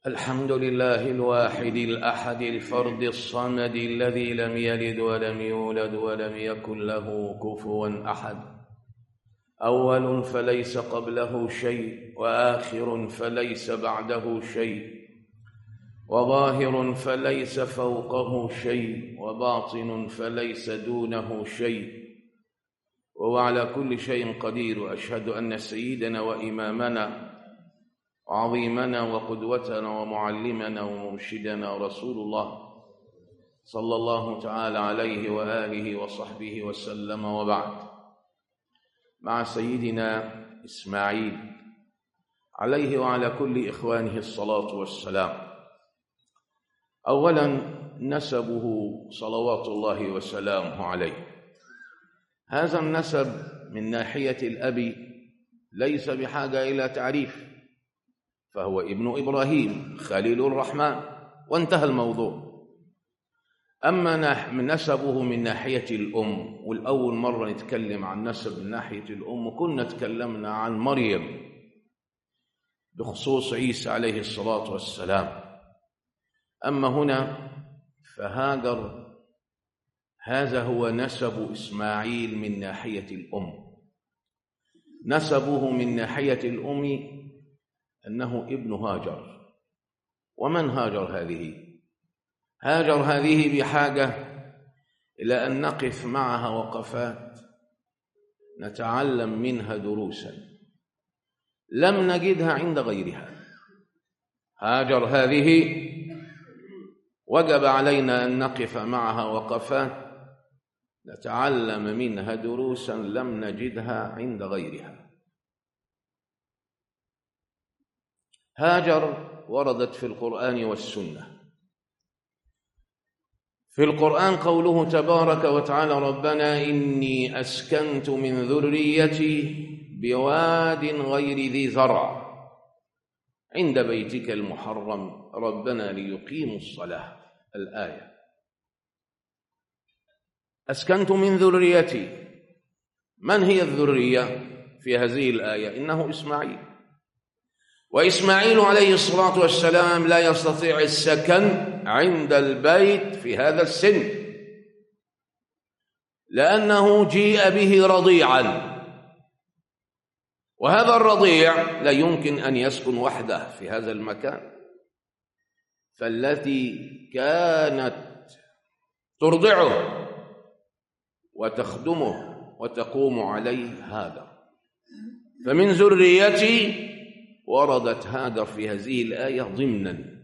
الحمد لله الواحد الأحد الفرد الصمد الذي لم يلد ولم يولد ولم يكن له كفوا أحد أول فليس قبله شيء وآخر فليس بعده شيء وظاهر فليس فوقه شيء وباطن فليس دونه شيء وهو على كل شيء قدير أشهد أن سيدنا وإمامنا وعظيمنا وقدوتنا ومعلمنا ومرشدنا رسول الله صلى الله تعالى عليه وآله وصحبه وسلم وبعد مع سيدنا إسماعيل عليه وعلى كل إخوانه الصلاة والسلام أولا نسبه صلوات الله وسلامه عليه هذا النسب من ناحية الأب ليس بحاجة إلى تعريف فهو ابن إبراهيم خليل الرحمن وانتهى الموضوع أما نسبه من ناحية الأم والأول مرة نتكلم عن نسب من ناحية الأم كنا تكلمنا عن مريم بخصوص عيسى عليه الصلاة والسلام أما هنا فهاجر هذا هو نسب إسماعيل من ناحية الأم نسبه من ناحية الأم أنه ابن هاجر ومن هاجر هذه هاجر هذه بحاجة إلى أن نقف معها وقفات نتعلم منها دروسا لم نجدها عند غيرها هاجر هذه وجب علينا أن نقف معها وقفات نتعلم منها دروسا لم نجدها عند غيرها هاجر وردت في القرآن والسنة في القرآن قوله تبارك وتعالى ربنا إني أسكنت من ذريتي بواد غير ذي زرع عند بيتك المحرم ربنا ليقيموا الصلاة الآية أسكنت من ذريتي من هي الذرية في هذه الآية إنه إسماعيل وإسماعيل عليه الصلاة والسلام لا يستطيع السكن عند البيت في هذا السن لأنه جيء به رضيعا وهذا الرضيع لا يمكن أن يسكن وحده في هذا المكان فالتي كانت ترضعه وتخدمه وتقوم عليه هاجر فمن ذريتي وردت هاجر في هذه الآية ضمنا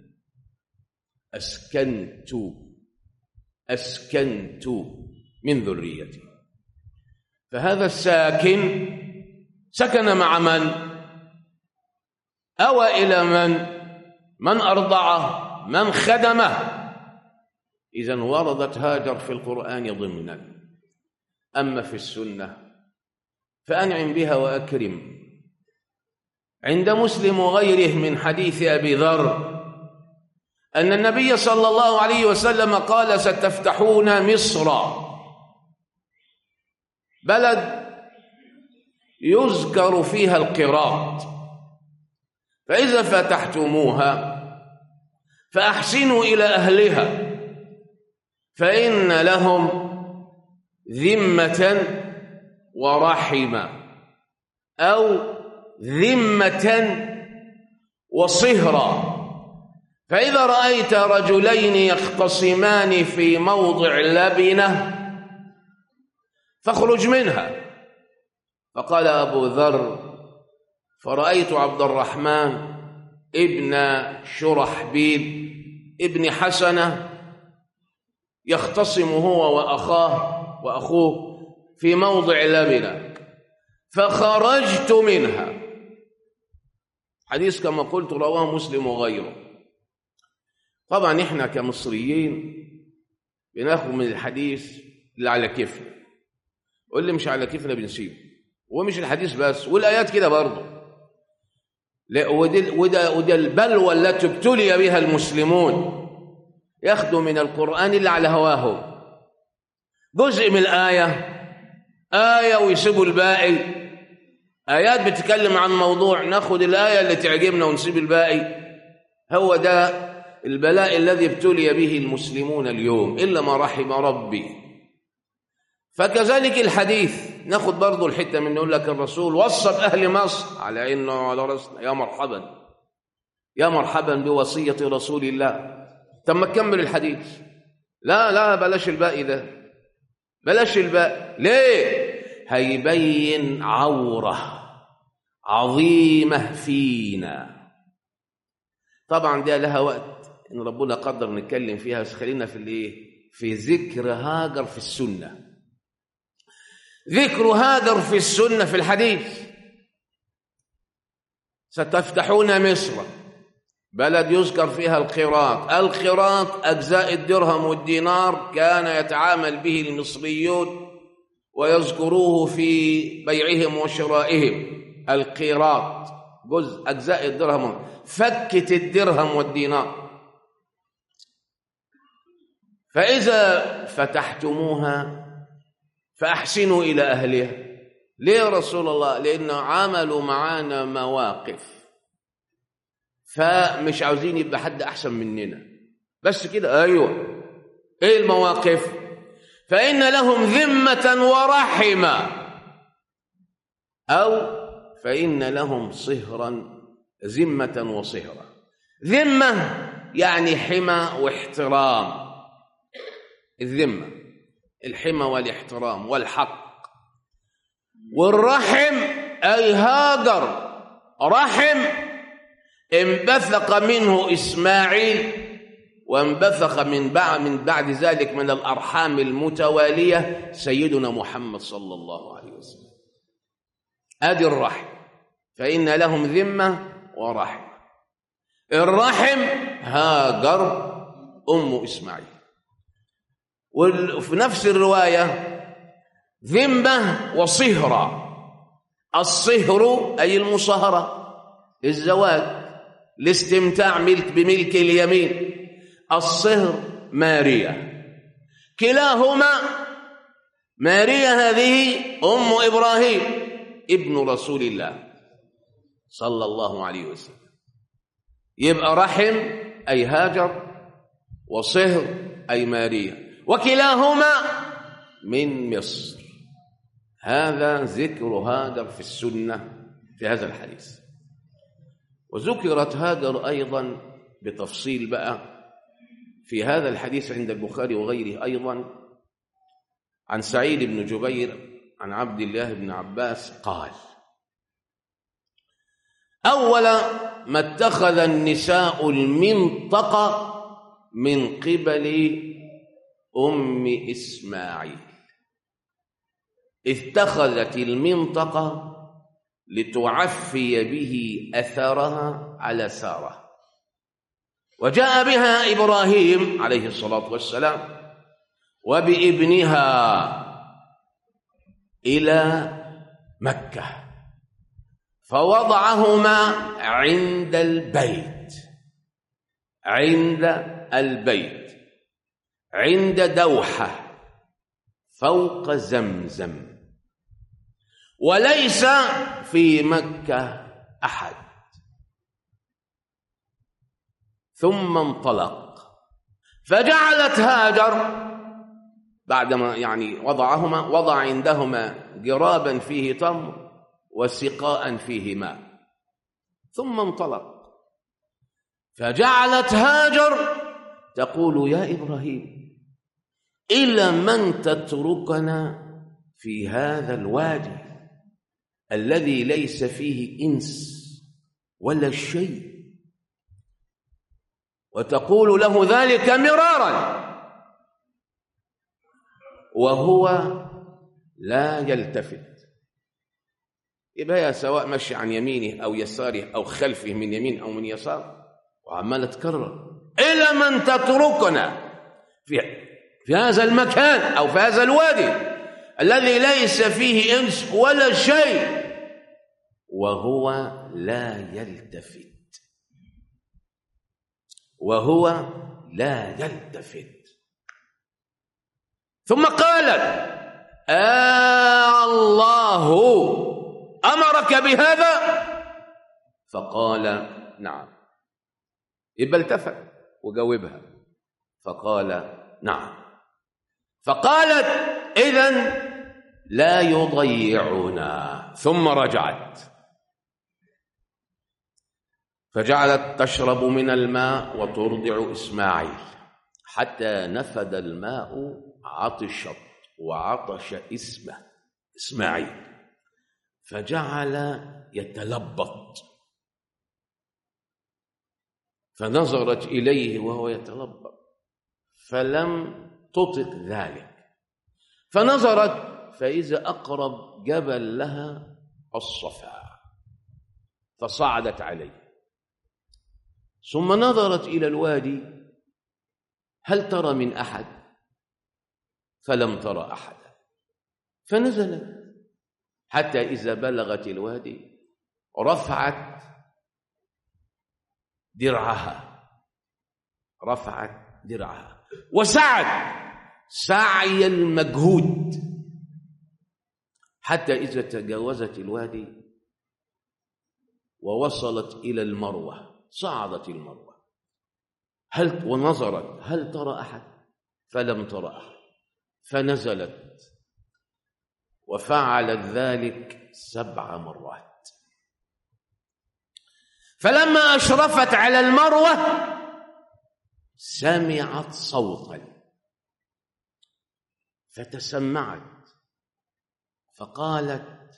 أسكنت أسكنت من ذريتي فهذا الساكن سكن مع من أوى إلى من من أرضعه من خدمه إذا وردت هاجر في القرآن ضمنا أما في السنة فأنعم بها وأكرم عند مسلم وغيره من حديث أبي ذر أن النبي صلى الله عليه وسلم قال ستفتحون مصر بلد يذكر فيها القراط فإذا فتحتموها فأحسنوا إلى أهلها فإن لهم ذمة ورحمة أو ذمة وصهرا فإذا رأيت رجلين يختصمان في موضع لبنة فاخرج منها فقال أبو ذر فرأيت عبد الرحمن ابن شرحبيل ابن حسنة يختصم هو وأخاه وأخوه في موضع لبنة فخرجت منها حديث كما قلت رواه مسلم وغيره طبعا احنا كمصريين بناخد من الحديث اللي على كيفنا واللي مش على كيفنا بنسيبه ومش الحديث بس والايات كده برضه وده, وده, وده البلوى التي ابتلي بها المسلمون ياخذوا من القرآن اللي على هواهم جزء من الآية آية ويسيبوا الباقي آيات بتتكلم عن موضوع ناخد الآية اللي تعجبنا ونسيب الباقي هو ده البلاء الذي ابتلي به المسلمون اليوم إلا ما رحم ربي فكذلك الحديث ناخد برضو الحتة من نقول لك الرسول وصى بأهل مصر على إنه على رسول يا مرحبا يا مرحبا بوصية رسول الله ثم كمل الحديث لا لا بلاش الباقي ده بلاش الباقي ليه هيبين عورة عظيمة فينا طبعا دي لها وقت ان ربنا قدر نتكلم فيها بس خلينا في الايه في ذكر هاجر في السنه ذكر هاجر في السنه في الحديث ستفتحون مصر بلد يذكر فيها القراط القراط اجزاء الدرهم والدينار كان يتعامل به المصريون ويذكروه في بيعهم وشرائهم القيراط جزء اجزاء الدرهم فكت الدرهم والدينار فإذا فتحتموها فأحسنوا إلى أهلها ليه يا رسول الله لأن عملوا معانا مواقف فمش عاوزين يبقى حد أحسن مننا بس كده أيوة إيه المواقف فإن لهم ذمة ورحمة أو فإن لهم صهرا ذمة وصهرا ذمة يعني حمى واحترام الذمة الحمى والاحترام والحق والرحم أي هاجر رحم انبثق منه إسماعيل وانبثق من بعد من بعد ذلك من الأرحام المتوالية سيدنا محمد صلى الله عليه وسلم أدي الرحم فإن لهم ذمة ورحم الرحم هاجر أم إسماعيل وفي نفس الرواية ذمة وصهرة الصهر أي المصهرة الزواج الاستمتاع ملك بملك اليمين الصهر ماريا كلاهما ماريا هذه أم إبراهيم ابن رسول الله صلى الله عليه وسلم يبقى رحم أي هاجر وصهر أي ماريا وكلاهما من مصر هذا ذكر هاجر في السنة في هذا الحديث وذكرت هاجر أيضا بتفصيل بقى في هذا الحديث عند البخاري وغيره أيضا عن سعيد بن جبير عن عبد الله بن عباس قال أول ما اتخذ النساء المنطقة من قبل أم إسماعيل اتخذت المنطقة لتعفي به أثرها على سارة وجاء بها إبراهيم عليه الصلاة والسلام وبابنها إلى مكة فوضعهما عند البيت عند البيت عند دوحة فوق زمزم وليس في مكة أحد ثم انطلق فجعلت هاجر بعدما يعني وضعهما وضع عندهما جرابا فيه تمر وسقاء فيه ماء ثم انطلق فجعلت هاجر تقول يا ابراهيم الى من تتركنا في هذا الوادي الذي ليس فيه انس ولا شيء وتقول له ذلك مرارا وهو لا يلتفت يبقى هي سواء مشي عن يمينه او يساره او خلفه من يمين او من يسار وعماله تكرر الى من تتركنا في في هذا المكان او في هذا الوادي الذي ليس فيه انس ولا شيء وهو لا يلتفت وهو لا يلتفت ثم قالت آه الله أمرك بهذا فقال نعم يبقى التفت وجاوبها فقال نعم فقالت إذا لا يضيعنا ثم رجعت فجعلت تشرب من الماء وترضع إسماعيل حتى نفد الماء عطشت وعطش اسمه إسماعيل فجعل يتلبط فنظرت إليه وهو يتلبط فلم تطق ذلك فنظرت فإذا أقرب جبل لها الصفا فصعدت عليه ثم نظرت إلى الوادي هل ترى من أحد فلم ترى أحدا فنزلت حتى إذا بلغت الوادي رفعت درعها رفعت درعها وسعت سعي المجهود حتى إذا تجاوزت الوادي ووصلت إلى المروة صعدت المروة هل ونظرت هل ترى أحد فلم ترى أحد فنزلت وفعلت ذلك سبع مرات فلما أشرفت على المروة سمعت صوتا فتسمعت فقالت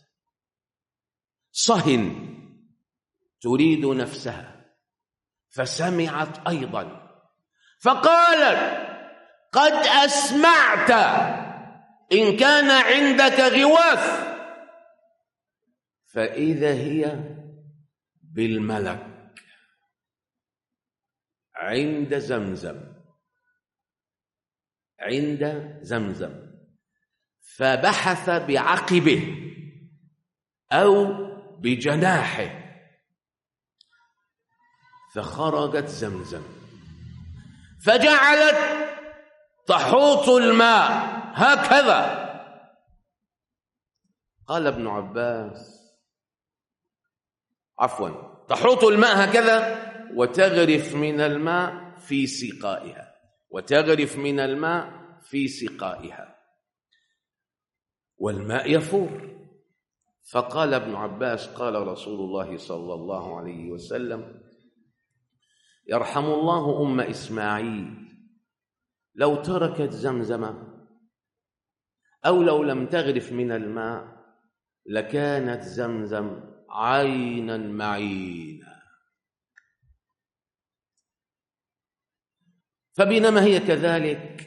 صهن تريد نفسها فسمعت ايضا فقالت قد اسمعت ان كان عندك غواث فاذا هي بالملك عند زمزم عند زمزم فبحث بعقبه او بجناحه فخرجت زمزم فجعلت تحوط الماء هكذا قال ابن عباس عفوا تحوط الماء هكذا وتغرف من الماء في سقائها وتغرف من الماء في سقائها والماء يفور فقال ابن عباس قال رسول الله صلى الله عليه وسلم يرحم الله ام اسماعيل لو تركت زمزم او لو لم تغرف من الماء لكانت زمزم عينا معينا فبينما هي كذلك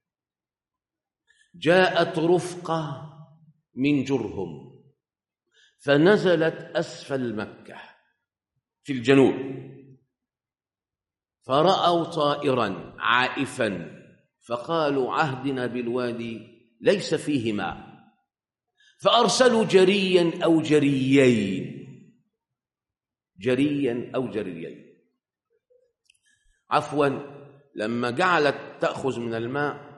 جاءت رفقه من جرهم فنزلت اسفل مكه في الجنوب فراوا طائرا عائفا فقالوا عهدنا بالوادي ليس فيه ماء فارسلوا جريا او جريين جريا او جريين عفوا لما جعلت تاخذ من الماء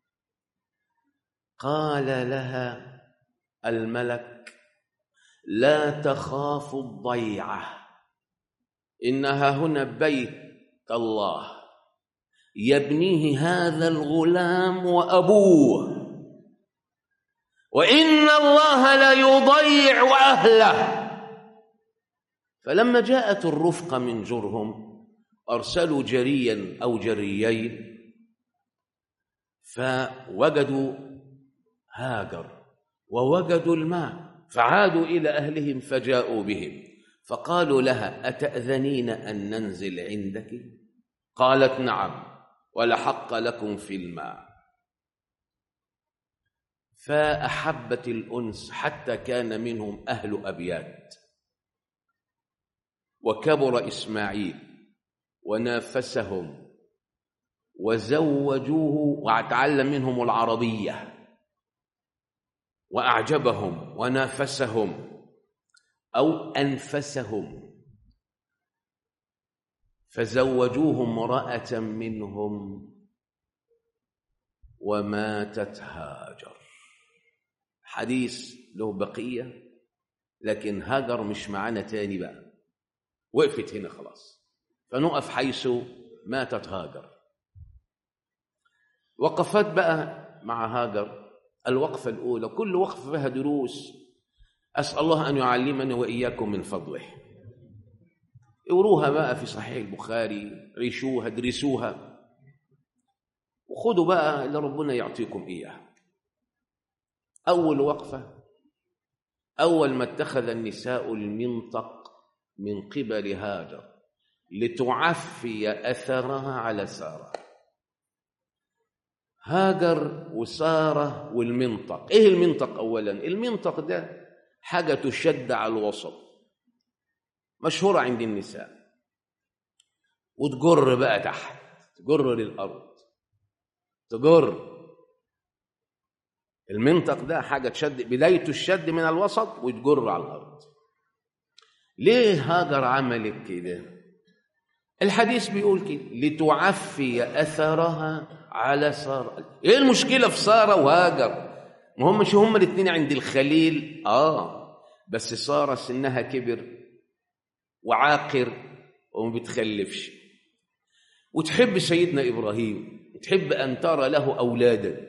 قال لها الملك لا تخاف الضيعه انها هنا بيت الله يبنيه هذا الغلام وابوه وان الله لا يضيع اهله فلما جاءت الرفقه من جرهم ارسلوا جريا او جريين فوجدوا هاجر ووجدوا الماء فعادوا الى اهلهم فجاءوا بهم فقالوا لها اتاذنين ان ننزل عندك قالت نعم ولحق لكم في الماء فاحبت الانس حتى كان منهم اهل ابيات وكبر اسماعيل ونافسهم وزوجوه وتعلم منهم العربيه واعجبهم ونافسهم او انفسهم فزوجوه امراه منهم وماتت هاجر حديث له بقيه لكن هاجر مش معانا تاني بقى وقفت هنا خلاص فنقف حيث ماتت هاجر وقفات بقى مع هاجر الوقفة الأولى كل وقفة فيها دروس أسأل الله أن يعلمنا وإياكم من فضله اقروها بقى في صحيح البخاري عيشوها ادرسوها وخدوا بقى اللي ربنا يعطيكم إياه أول وقفة أول ما اتخذ النساء المنطق من قبل هاجر لتعفي أثرها على سارة هاجر وسارة والمنطق إيه المنطق أولا المنطق ده حاجة تشد على الوسط مشهورة عند النساء وتجر بقى تحت تجر للأرض تجر المنطق ده حاجة تشد بداية الشد من الوسط وتجر على الأرض ليه هاجر عملت كده الحديث بيقول كده لتعفي أثرها على سارة ايه المشكلة في سارة وهاجر ما هم مش هم الاثنين عند الخليل اه بس سارة سنها كبر وعاقر وما بتخلفش وتحب سيدنا إبراهيم وتحب أن ترى له أولادا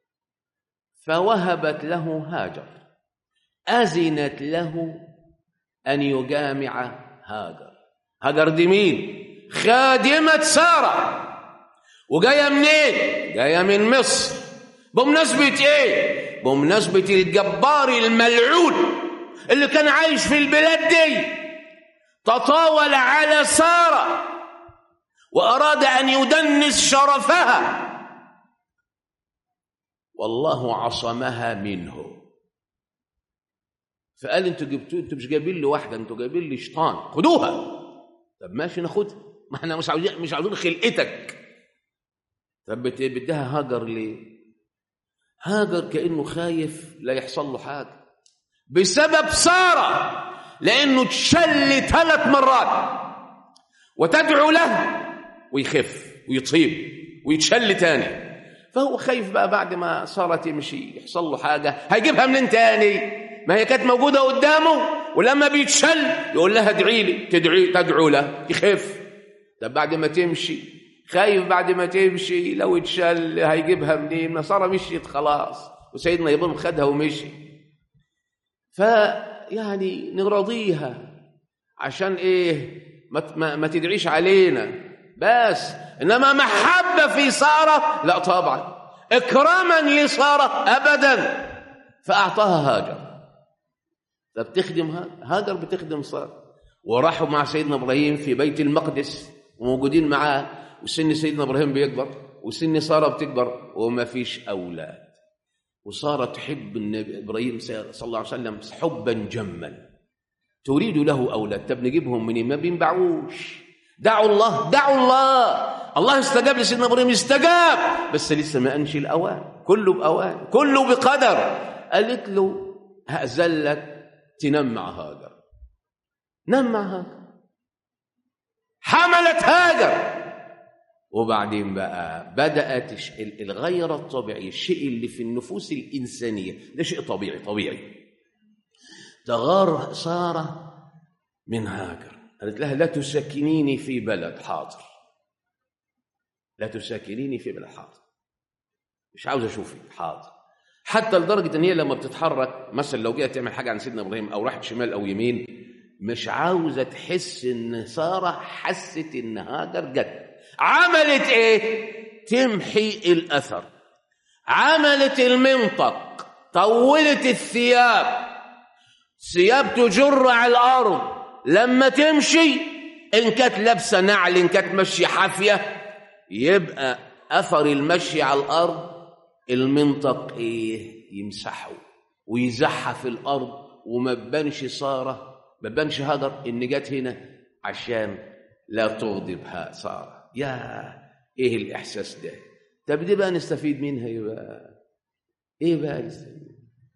فوهبت له هاجر أذنت له أن يجامع هاجر هاجر دي مين خادمة سارة وجاية منين جاية من مصر بمناسبة ايه بمناسبة الجبار الملعون اللي كان عايش في البلاد دي تطاول على سارة وأراد أن يدنس شرفها والله عصمها منه فقال انتوا جبتوا انتوا مش جايبين لي واحده انتوا جايبين لي شيطان خدوها طب ماشي ناخدها ما احنا مش عاوزين مش عاوزين خلقتك طب بدها هاجر ليه هاجر كانه خايف لا يحصل له حاجه بسبب ساره لانه اتشل ثلاث مرات وتدعو له ويخف ويطيب ويتشل تاني فهو خايف بقى بعد ما ساره تمشي يحصل له حاجه هيجيبها منين تاني ما هي كانت موجوده قدامه ولما بيتشل يقول لها ادعي لي تدعي تدعو له يخف طب بعد ما تمشي خايف بعد ما تمشي لو اتشل هيجيبها منين ما ساره مشيت خلاص وسيدنا ابراهيم خدها ومشي فيعني نراضيها عشان ايه ما, ما, ما تدعيش علينا بس انما محبه في ساره لا طبعا اكراما لساره ابدا فاعطاها هاجر طب تخدم هاجر بتخدم ساره وراحوا مع سيدنا ابراهيم في بيت المقدس وموجودين معاه وسن سيدنا ابراهيم بيكبر وسن ساره بتكبر وما فيش اولاد وساره تحب النبي ابراهيم صلى الله عليه وسلم حبا جما تريد له اولاد طب نجيبهم منين ما بينبعوش دعوا الله دعوا الله الله استجاب لسيدنا ابراهيم استجاب بس لسه ما انشي الاوان كله باوان كله بقدر قالت له هأذن لك تنام مع هاجر نام مع هاجر حملت هاجر وبعدين بقى بدأت الغيرة الطبيعية الشيء اللي في النفوس الإنسانية ده شيء طبيعي طبيعي تغار سارة من هاجر قالت لها لا تسكنيني في بلد حاضر لا تسكنيني في بلد حاضر مش عاوز اشوفك حاضر حتى لدرجه ان هي لما بتتحرك مثلا لو جت تعمل حاجه عن سيدنا ابراهيم او راحت شمال او يمين مش عاوزه تحس ان ساره حست ان هاجر جت عملت ايه تمحي الاثر عملت المنطق طولت الثياب ثياب تجر على الارض لما تمشي ان كانت لابسه نعل ان كانت ماشيه حافيه يبقى اثر المشي على الارض المنطق ايه يمسحه ويزحف الارض وما تبانش ساره ما تبانش هاجر ان جت هنا عشان لا تغضبها ساره يا ايه الاحساس ده طب دي بقى نستفيد منها ايه بقى ايه بقى نستفيد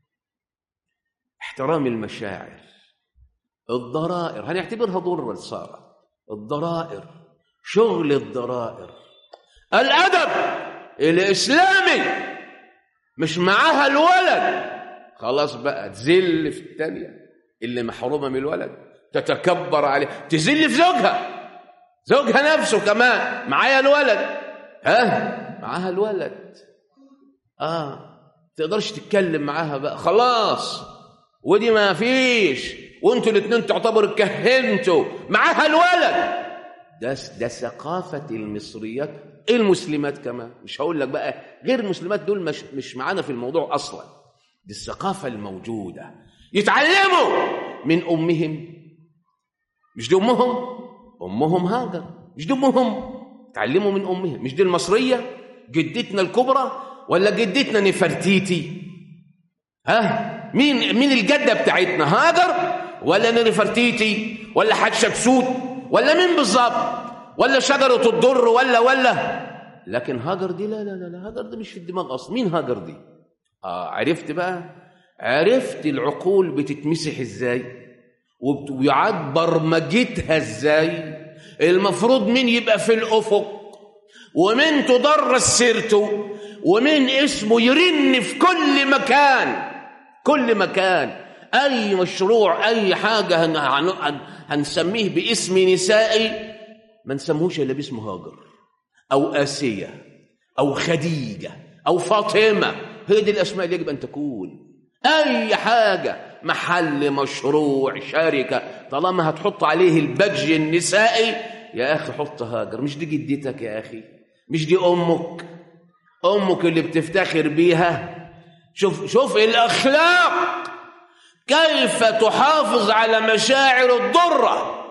احترام المشاعر الضرائر هنعتبرها ضرة لسارة الضرائر شغل الضرائر الأدب الإسلامي مش معاها الولد خلاص بقى تذل في الثانية اللي محرومة من الولد تتكبر عليه تذل في زوجها زوجها نفسه كمان معايا الولد ها معاها الولد اه تقدرش تتكلم معاها بقى خلاص ودي ما فيش وانتوا الاثنين تعتبروا اتكهنتوا معاها الولد ده ده ثقافة المصريات المسلمات كمان مش هقول لك بقى غير المسلمات دول مش مش معانا في الموضوع اصلا دي الثقافة الموجودة يتعلموا من امهم مش دي امهم امهم هاجر مش دي امهم تعلموا من امهم مش دي المصرية جدتنا الكبرى ولا جدتنا نفرتيتي ها مين مين الجده بتاعتنا هاجر ولا نفرتيتي ولا حتشبسوت ولا مين بالظبط ولا شجره الضر ولا ولا لكن هاجر دي لا لا لا, لا هاجر دي مش في الدماغ اصلا مين هاجر دي اه عرفت بقى عرفت العقول بتتمسح ازاي ويعاد برمجتها ازاي المفروض مين يبقى في الافق ومين تدرس سيرته ومين اسمه يرن في كل مكان كل مكان اي مشروع اي حاجه هن هن هنسميه باسم نسائي ما نسموش الا باسم هاجر او اسيه او خديجه او فاطمه هي دي الاسماء اللي يجب ان تكون اي حاجه محل مشروع شركه طالما هتحط عليه البدج النسائي يا اخي حط هاجر مش دي جدتك يا اخي مش دي امك امك اللي بتفتخر بيها شوف شوف الاخلاق كيف تحافظ على مشاعر الضره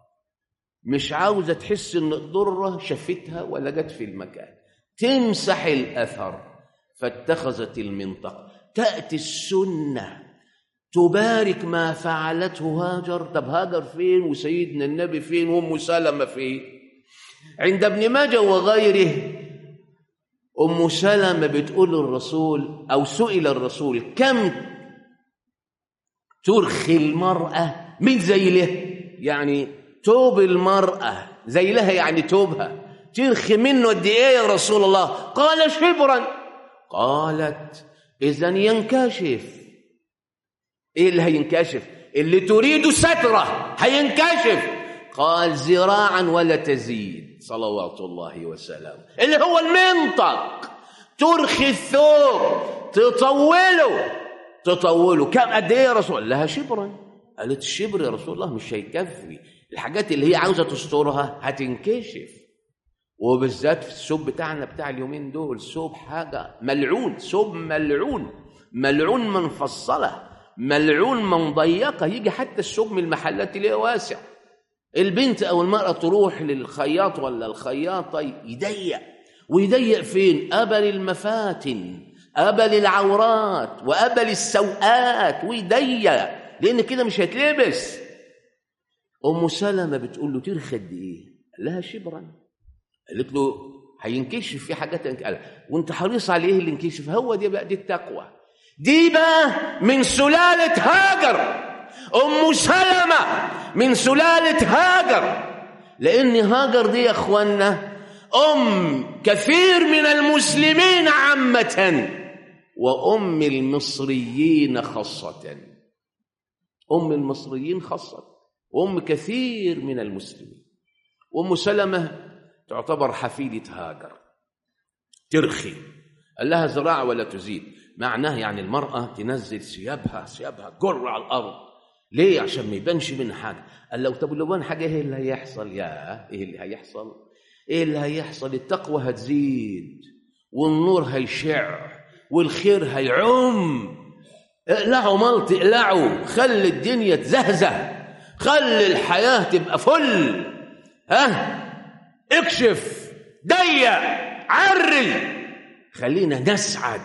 مش عاوزه تحس ان الضره شافتها ولا جت في المكان تمسح الاثر فاتخذت المنطقه تاتي السنه تبارك ما فعلته هاجر طب هاجر فين وسيدنا النبي فين وام سلمه فين عند ابن ماجه وغيره ام سلمه بتقول للرسول او سئل الرسول كم ترخي المراه من ذيله يعني توب المراه ذيلها يعني توبها ترخي منه قد ايه يا رسول الله قال شبرا قالت اذا ينكشف ايه اللي هينكشف اللي تريد ستره هينكشف قال ذراعا ولا تزيد صلوات الله وسلامه اللي هو المنطق ترخي الثوب تطوله تطوله كم قد ايه يا رسول الله لها شبرا قالت الشبر يا رسول الله مش هيكفي الحاجات اللي هي عاوزه تسترها هتنكشف وبالذات في الثوب بتاعنا بتاع اليومين دول ثوب حاجه ملعون ثوب ملعون ملعون من فصله ملعون من ضيقه يجي حتى الثوب من المحلات اللي هي واسع البنت او المراه تروح للخياط ولا الخياطه يضيق ويضيق فين ابل المفاتن ابل العورات وابل السوءات ويضيق لان كده مش هيتلبس ام سلمه بتقول له ترخي قد ايه قال لها شبرا قالت له هينكشف في حاجات قال وانت حريص على ايه اللي ينكشف هو دي بقى دي التقوى دي بقى من سلاله هاجر ام سلمه من سلاله هاجر لان هاجر دي يا اخوانا ام كثير من المسلمين عامه وام المصريين خاصه ام المصريين خاصه وام كثير من المسلمين وام سلمه تعتبر حفيده هاجر ترخي قال لها زراعه ولا تزيد معناه يعني المراه تنزل ثيابها ثيابها جر على الارض ليه عشان ما يبانش منها حاجه قال لو طب لو بان حاجه ايه اللي هيحصل يا ايه اللي هيحصل ايه اللي هيحصل التقوى هتزيد والنور هيشع والخير هيعم اقلعوا ملط اقلعوا خلي الدنيا تزهزه خلي الحياه تبقى فل ها اكشف ضيق عري خلينا نسعد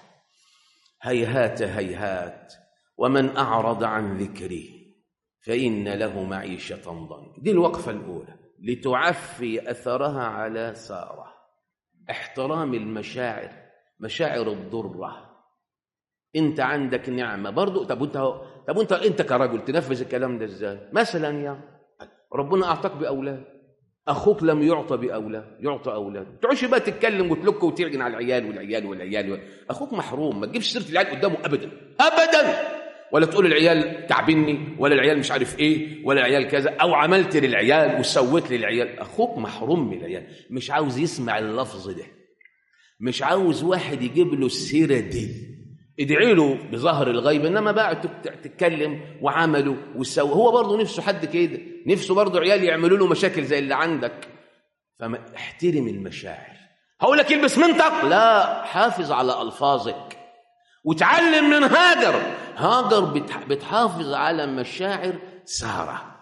هيهات هيهات ومن أعرض عن ذكري فإن له معيشة ضنك دي الوقفة الأولى لتعفي أثرها على سارة احترام المشاعر مشاعر الضرة انت عندك نعمة برضو طب انت طب انت انت كرجل تنفذ الكلام ده ازاي مثلا يا ربنا اعطاك باولاد اخوك لم يعطى باولاد يعطى اولاد تقعدش بقى تتكلم وتلك وترجن على العيال والعيال والعيال اخوك محروم ما تجيبش سيره العيال قدامه ابدا ابدا ولا تقول العيال تعبني ولا العيال مش عارف ايه ولا العيال كذا او عملت للعيال وسويت للعيال اخوك محروم من العيال مش عاوز يسمع اللفظ ده مش عاوز واحد يجيب له السيره دي ادعي له بظهر الغيب انما بقى تتكلم وعمله وسوى هو برضه نفسه حد كده نفسه برضه عيال يعملوا له مشاكل زي اللي عندك فما احترم المشاعر هقول لك البس منطق لا حافظ على الفاظك وتعلم من هاجر هاجر بتحافظ على مشاعر ساره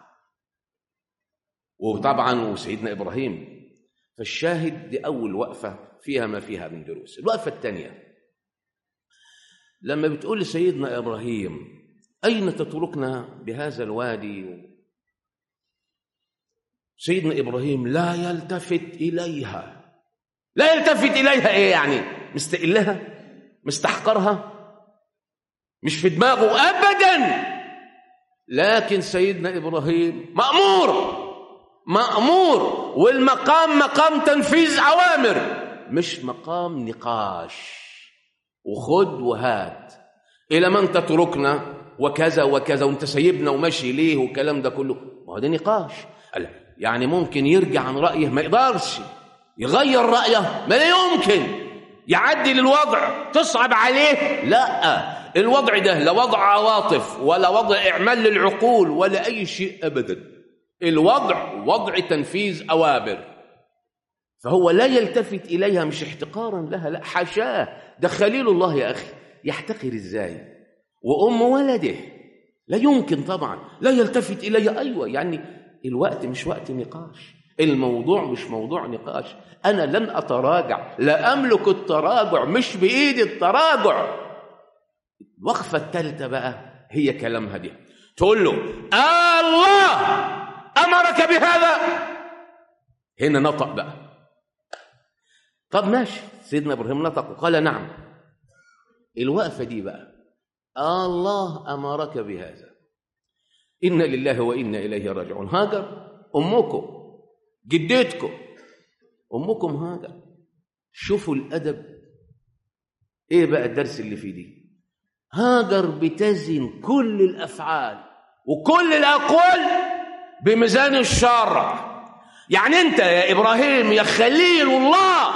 وطبعا وسيدنا ابراهيم فالشاهد دي اول وقفه فيها ما فيها من دروس الوقفه الثانيه لما بتقول لسيدنا ابراهيم اين تتركنا بهذا الوادي سيدنا ابراهيم لا يلتفت اليها لا يلتفت اليها ايه يعني مستقلها مستحقرها مش في دماغه ابدا لكن سيدنا ابراهيم مامور مامور والمقام مقام تنفيذ اوامر مش مقام نقاش وخد وهات الى من تتركنا وكذا وكذا وانت سايبنا وماشي ليه والكلام ده كله ما هو ده نقاش يعني ممكن يرجع عن رايه ما يقدرش يغير رايه ما لا يمكن يعدل الوضع تصعب عليه لا الوضع ده لا وضع عواطف ولا وضع اعمال للعقول ولا اي شيء ابدا الوضع وضع تنفيذ اوامر فهو لا يلتفت اليها مش احتقارا لها لا حاشاه ده خليل الله يا اخي يحتقر ازاي وام ولده لا يمكن طبعا لا يلتفت الي ايوه يعني الوقت مش وقت نقاش الموضوع مش موضوع نقاش انا لن اتراجع لا املك التراجع مش بايدي التراجع الوقفه الثالثه بقى هي كلامها دي تقول له آه الله امرك بهذا هنا نطق بقى طب ماشي سيدنا ابراهيم نطق وقال نعم الوقفه دي بقى الله امرك بهذا انا لله وانا اليه راجعون هاجر امكم جدتكم امكم هاجر شوفوا الادب ايه بقى الدرس اللي فيه دي هاجر بتزن كل الافعال وكل الاقوال بميزان الشرع يعني انت يا ابراهيم يا خليل الله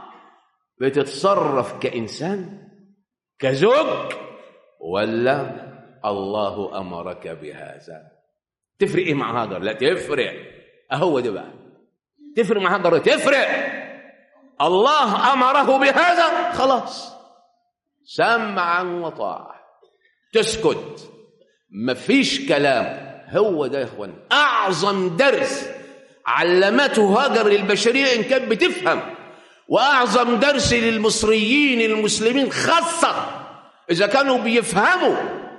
بتتصرف كانسان كزوج ولا الله امرك بهذا تفرق ايه مع هاجر لا تفرق اهو ده بقى تفرق مع هاجر تفرق الله امره بهذا خلاص سمعا وطاعه تسكت مفيش كلام هو ده يا اخوان اعظم درس علمته هاجر للبشريه ان كانت بتفهم واعظم درس للمصريين المسلمين خاصه اذا كانوا بيفهموا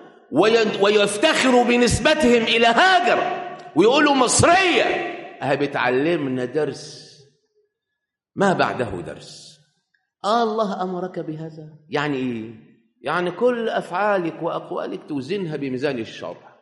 ويفتخروا بنسبتهم الى هاجر ويقولوا مصريه اه بتعلمنا درس ما بعده درس آه الله امرك بهذا يعني ايه يعني كل افعالك واقوالك توزنها بميزان الشرع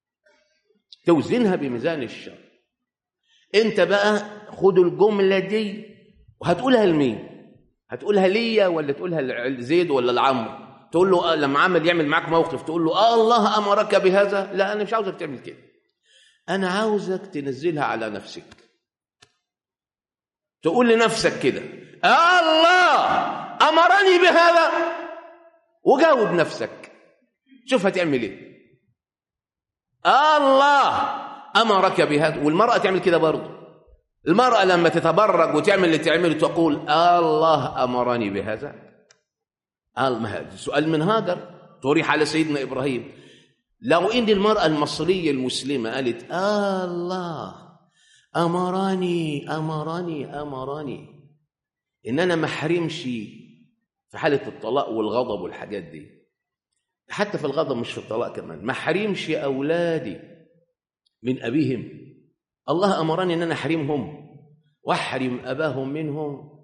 توزنها بميزان الشرع انت بقى خد الجمله دي وهتقولها لمين هتقولها ليا ولا تقولها لزيد ولا لعمرو تقول له لما عمل يعمل معاك موقف تقول له آه الله امرك بهذا لا انا مش عاوزك تعمل كده انا عاوزك تنزلها على نفسك تقول لنفسك كده آه الله امرني بهذا وجاوب نفسك شوف هتعمل ايه آه الله امرك بهذا والمراه تعمل كده برضه المراه لما تتبرج وتعمل اللي تعمله تقول آه الله امرني بهذا قال ما هذا سؤال من هاجر طرح على سيدنا ابراهيم لو ان المراه المصريه المسلمه قالت آه الله امرني امرني امرني ان انا ما احرمش في حاله الطلاق والغضب والحاجات دي حتى في الغضب مش في الطلاق كمان ما احرمش اولادي من ابيهم الله امرني ان انا احرمهم واحرم اباهم منهم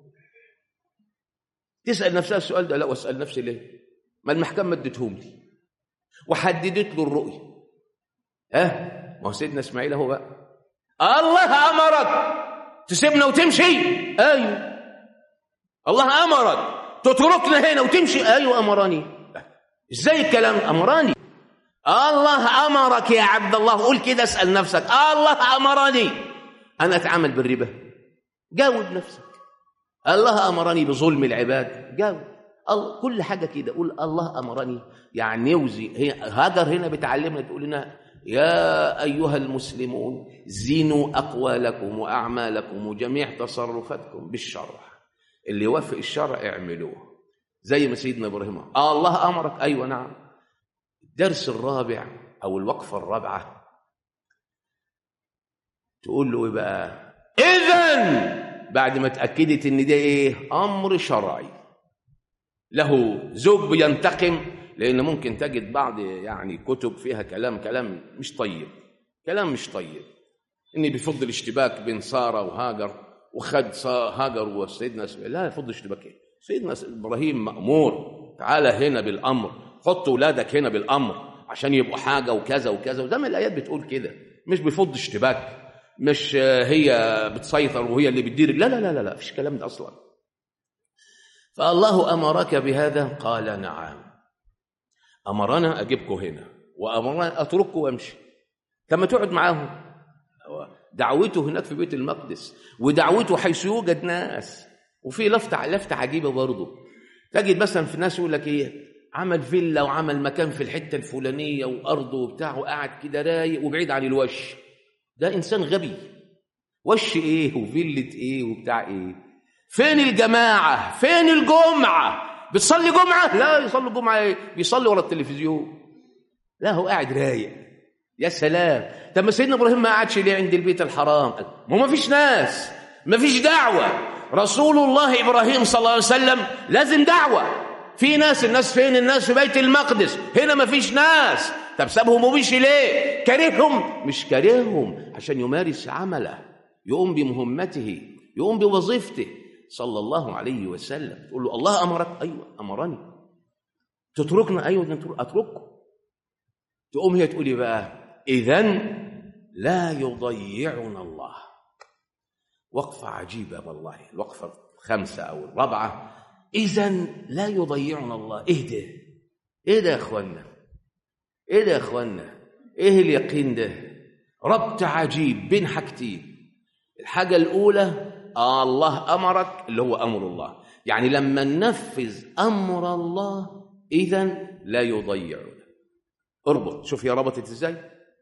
تسال نفسها السؤال ده لا واسال نفسي ليه ما المحكمه ادتهم لي وحددت له الرؤيه ها أه؟ ما هو سيدنا اسماعيل اهو بقى الله امرك تسيبنا وتمشي ايوه الله امرك تتركنا هنا وتمشي ايوه امرني ازاي الكلام امرني الله امرك يا عبد الله قول كده اسال نفسك الله امرني انا اتعامل بالربا جاوب نفسك الله امرني بظلم العباد جاوب الله كل حاجه كده قول الله امرني يعني نوزي هي هاجر هنا بتعلمنا تقول لنا يا ايها المسلمون زينوا اقوالكم واعمالكم وجميع تصرفاتكم بالشرع اللي يوافق الشرع اعملوه زي ما سيدنا ابراهيم آه الله امرك ايوه نعم الدرس الرابع او الوقفه الرابعه تقول له ايه بقى اذا بعد ما اتاكدت ان ده ايه امر شرعي له زوج بينتقم لان ممكن تجد بعض يعني كتب فيها كلام كلام مش طيب كلام مش طيب ان بيفضل الاشتباك بين ساره وهاجر وخد هاجر وسيدنا اسماعيل لا يفضل اشتباك ايه سيدنا ابراهيم مامور تعالى هنا بالامر حط اولادك هنا بالامر عشان يبقوا حاجه وكذا وكذا وزي ما الايات بتقول كده مش بيفض اشتباك مش هي بتسيطر وهي اللي بتدير لا لا لا لا لا فيش كلام ده اصلا فالله امرك بهذا قال نعم امرنا اجيبكم هنا وامرنا اترككم وامشي كما تقعد معاهم دعوته هناك في بيت المقدس ودعوته حيث يوجد ناس وفي لفته لفته عجيبه برضه تجد مثلا في ناس يقول لك ايه عمل فيلا وعمل مكان في الحته الفلانيه وارضه وبتاع وقاعد كده رايق وبعيد عن الوش ده انسان غبي وش ايه وفيلة ايه وبتاع ايه فين الجماعه فين الجمعه بتصلي جمعه لا يصلي جمعه ايه بيصلي ورا التلفزيون لا هو قاعد رايق يا سلام طب ما سيدنا ابراهيم ما قعدش ليه عند البيت الحرام ما ما فيش ناس ما فيش دعوه رسول الله ابراهيم صلى الله عليه وسلم لازم دعوه في ناس الناس فين الناس في بيت المقدس هنا ما فيش ناس طب سابهم ومشي ليه كرههم مش كرههم عشان يمارس عمله يقوم بمهمته يقوم بوظيفته صلى الله عليه وسلم تقول له الله امرك ايوه امرني تتركنا ايوه اترككم تقوم هي تقولي بقى اذا لا يضيعنا الله وقفه عجيبه والله الوقفه الخامسه او الرابعه اذا لا يضيعنا الله ايه ده ايه ده يا اخوانا ايه ده يا اخوانا ايه اليقين ده ربط عجيب بين حاجتين الحاجه الاولى آه الله امرك اللي هو امر الله يعني لما ننفذ امر الله اذا لا يضيعنا اربط شوف هي ربطت ازاي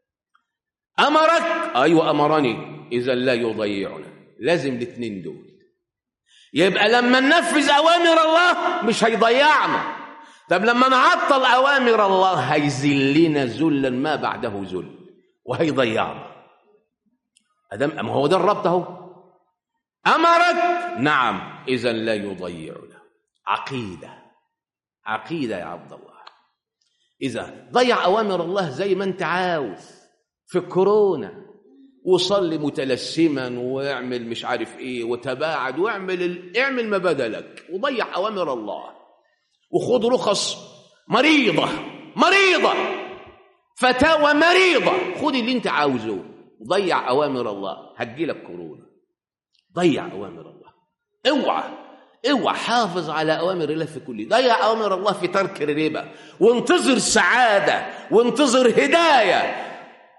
امرك ايوه امرني اذا لا يضيعنا لازم الاثنين دول يبقى لما ننفذ اوامر الله مش هيضيعنا طب لما نعطل اوامر الله هيذلنا ذلا ما بعده ذل وهيضيعنا ادم ما هو ده الربط اهو امرك نعم اذا لا يضيعنا عقيده عقيده يا عبد الله اذا ضيع اوامر الله زي ما انت عاوز في الكورونا وصلي متلسما واعمل مش عارف ايه وتباعد واعمل ال... اعمل ما بدلك وضيع اوامر الله وخذ رخص مريضه مريضه فتاوى مريضه خذ اللي انت عاوزه ضيع اوامر الله هتجيلك كورونا ضيع اوامر الله اوعى اوعى حافظ على اوامر الله في كل ضيع اوامر الله في ترك الربا وانتظر سعاده وانتظر هدايه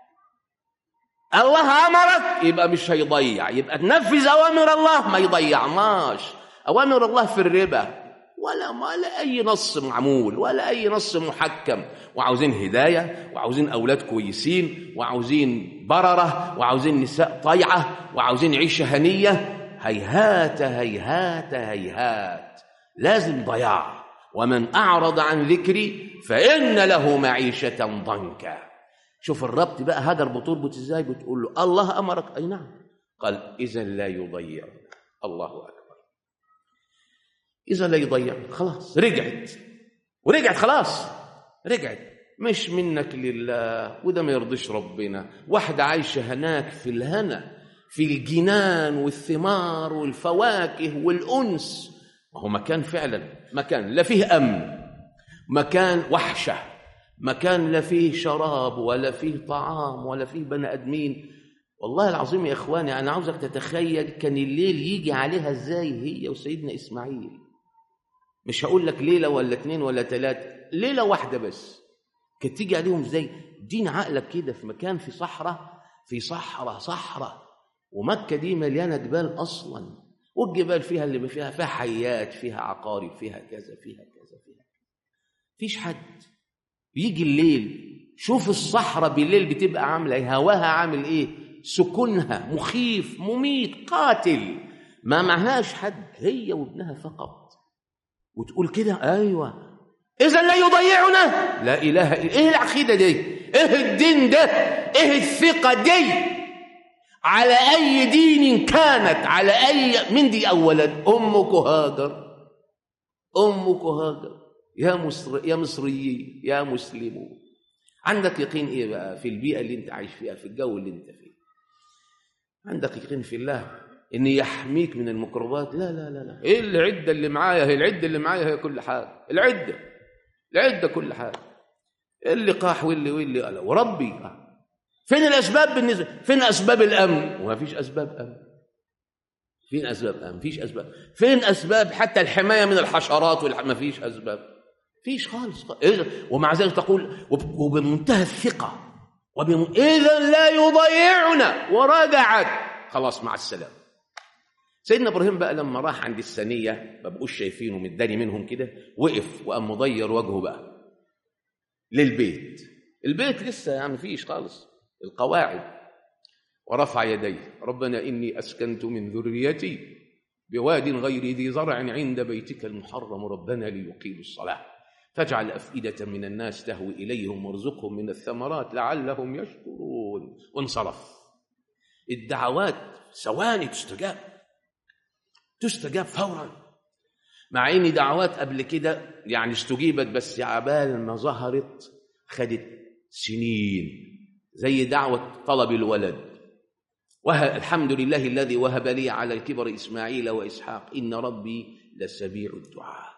الله امرك يبقى مش هيضيع يبقى تنفذ اوامر الله ما يضيعناش اوامر الله في الربا ولا ولا اي نص معمول ولا اي نص محكم وعاوزين هدايه وعاوزين اولاد كويسين وعاوزين برره وعاوزين نساء طيعه وعاوزين عيشه هنيه هيهات هيهات هيهات لازم ضياع ومن اعرض عن ذكري فان له معيشه ضنكا شوف الربط بقى هاجر بتربط ازاي بتقول له الله امرك اي نعم قال اذا لا يضيعنا الله اكبر اذا لا يضيعنا خلاص رجعت ورجعت خلاص رجعت مش منك لله وده ما يرضيش ربنا واحدة عايشة هناك في الهنا في الجنان والثمار والفواكه والأنس وهو مكان فعلا مكان لا فيه أمن مكان وحشة مكان لا فيه شراب ولا فيه طعام ولا فيه بني ادمين والله العظيم يا اخواني انا عاوزك تتخيل كان الليل يجي عليها ازاي هي وسيدنا اسماعيل مش هقول لك ليله ولا اتنين ولا تلاته ليله واحده بس كانت تيجي عليهم ازاي دين عقلك كده في مكان في صحراء في صحراء صحراء ومكة دي مليانة جبال أصلا والجبال فيها اللي فيها فيها حيات فيها عقارب فيها كذا فيها كذا فيها فيش حد يجي الليل شوف الصحراء بالليل بتبقى عاملة ايه هواها عامل ايه سكونها مخيف مميت قاتل ما معهاش حد هي وابنها فقط وتقول كده ايوه اذا لا يضيعنا لا اله الا ايه العقيده دي ايه الدين ده ايه الثقه دي على اي دين كانت على اي من دي اولا امك هاجر امك هاجر يا مصر يا مصريين يا مسلمون عندك يقين ايه بقى في البيئه اللي انت عايش فيها في الجو اللي انت فيه عندك يقين في الله ان يحميك من الميكروبات لا لا لا لا ايه العده اللي معايا هي العده اللي معايا هي كل حاجه العده العده كل حاجه اللقاح واللي واللي قال وربي فين الاسباب بالنسبه فين اسباب الامن وما فيش اسباب امن فين اسباب امن فيش اسباب فين اسباب حتى الحمايه من الحشرات والح... ما فيش اسباب فيش خالص ومع ذلك تقول وبمنتهى الثقه وبم... اذا لا يضيعنا ورجعت خلاص مع السلامه سيدنا ابراهيم بقى لما راح عند الثانيه ما بقوش شايفينه متداني منهم كده وقف وقام مضير وجهه بقى للبيت البيت لسه يعني فيش خالص القواعد ورفع يديه ربنا اني اسكنت من ذريتي بواد غير ذي زرع عند بيتك المحرم ربنا ليقيموا الصلاه فاجعل افئده من الناس تهوي اليهم وارزقهم من الثمرات لعلهم يشكرون وانصرف الدعوات ثواني تستجاب تستجاب فورا مع ان دعوات قبل كده يعني استجيبت بس عبال ما ظهرت خدت سنين زي دعوة طلب الولد وه... الحمد لله الذي وهب لي على الكبر إسماعيل وإسحاق إن ربي لسميع الدعاء